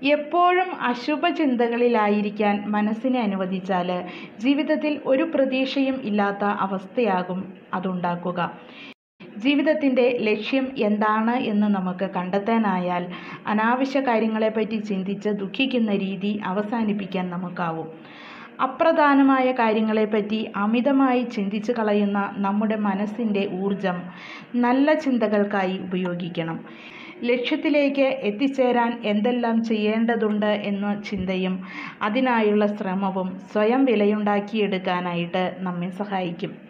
എപ്പോഴും അശുഭചിന്തകളിലായിരിക്കാൻ മനസ്സിനെ അനുവദിച്ചാൽ ജീവിതത്തിൽ ഒരു പ്രതീക്ഷയും ഇല്ലാത്ത അവസ്ഥയാകും അതുണ്ടാക്കുക ജീവിതത്തിൻ്റെ ലക്ഷ്യം എന്താണ് എന്ന് നമുക്ക് കണ്ടെത്താനായാൽ അനാവശ്യ കാര്യങ്ങളെപ്പറ്റി ചിന്തിച്ച് ദുഃഖിക്കുന്ന രീതി അവസാനിപ്പിക്കാൻ നമുക്കാവും അപ്രധാനമായ കാര്യങ്ങളെപ്പറ്റി അമിതമായി ചിന്തിച്ചു കളയുന്ന നമ്മുടെ മനസ്സിൻ്റെ ഊർജം നല്ല ചിന്തകൾക്കായി ഉപയോഗിക്കണം ലക്ഷ്യത്തിലേക്ക് എത്തിച്ചേരാൻ എന്തെല്ലാം ചെയ്യേണ്ടതുണ്ട് എന്ന ചിന്തയും അതിനായുള്ള ശ്രമവും സ്വയം വിലയുണ്ടാക്കിയെടുക്കാനായിട്ട് നമ്മെ സഹായിക്കും